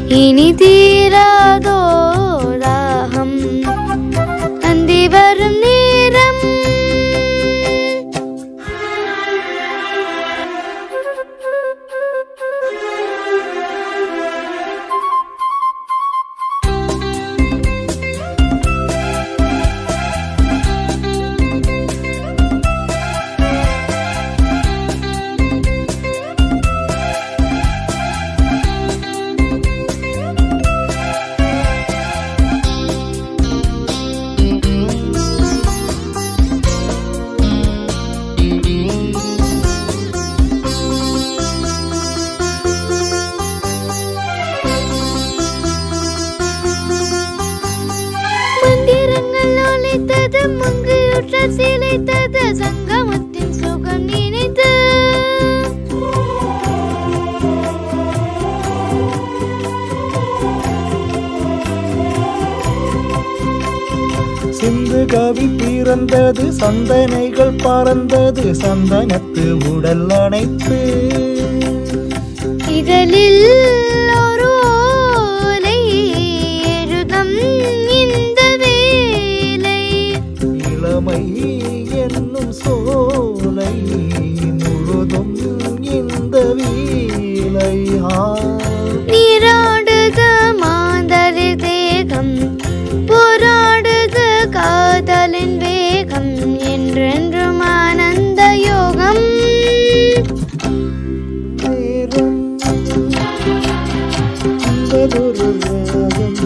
இனி தீராதோ தாகம் அந்தி வரும் நேரம் மந்திரங்கள் ஒலித்தது மங்கையுற்ற சிலைத்தது சங்கமத்தின் சுகம் நினைத்து சிந்து கவி பிறந்தது சந்தனைகள் பறந்தது சந்தனத்து உடல் அணைத்து இதழில் ஒரு ஓலை எழுதம் இந்த வேலை இளமை என்னும் சோலை முழுதும் இந்த வீலை ஆ. நீராடுக மாந்தரி தேகம் போராடுக காதலின் வேகம் என்றென்றும் ஆனந்த யோகம் நேரம் என்பதொரு ராகம்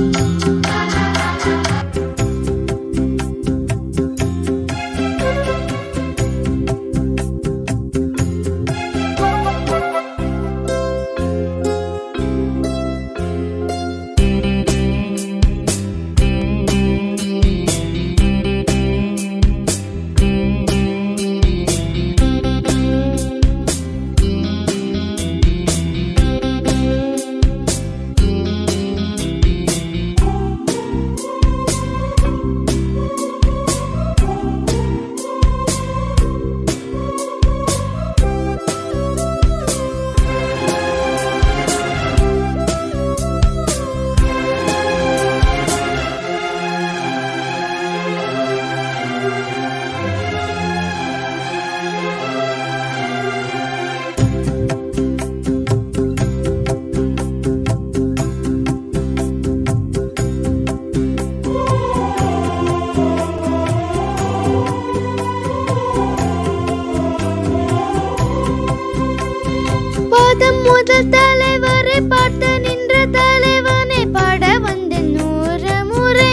பாதம் முதல் தலைவரை பார்த்து நின்ற தலைவனை பாட வந்த நூறு முறை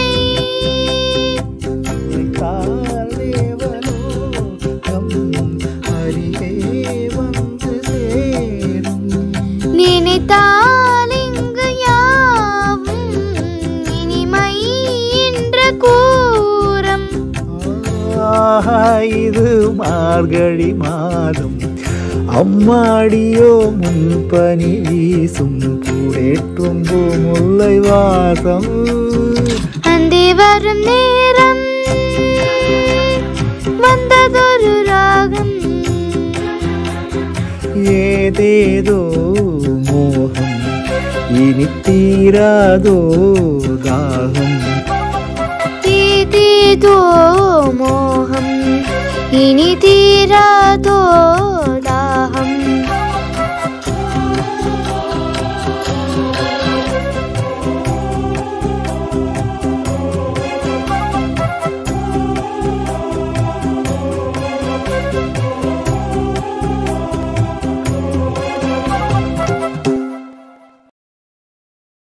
காலேவனோ தம் அருகே வந்து சேரும் நினைத்தால் இங்கு யாவும் இனிமை என்ற கூறம் ஆஹா, இது மார்கழி மாதம் அம்மாடியோ முன்பனி வீசும் கூடேற்றும் முல்லை வாசம் அந்தி வரும் நேரம் வந்ததொரு ராகம் ஏதேதோ மோகம் இனி தீராதோ தாகம் தீதீதோ மோகம் இனி தீராதோ தாகம்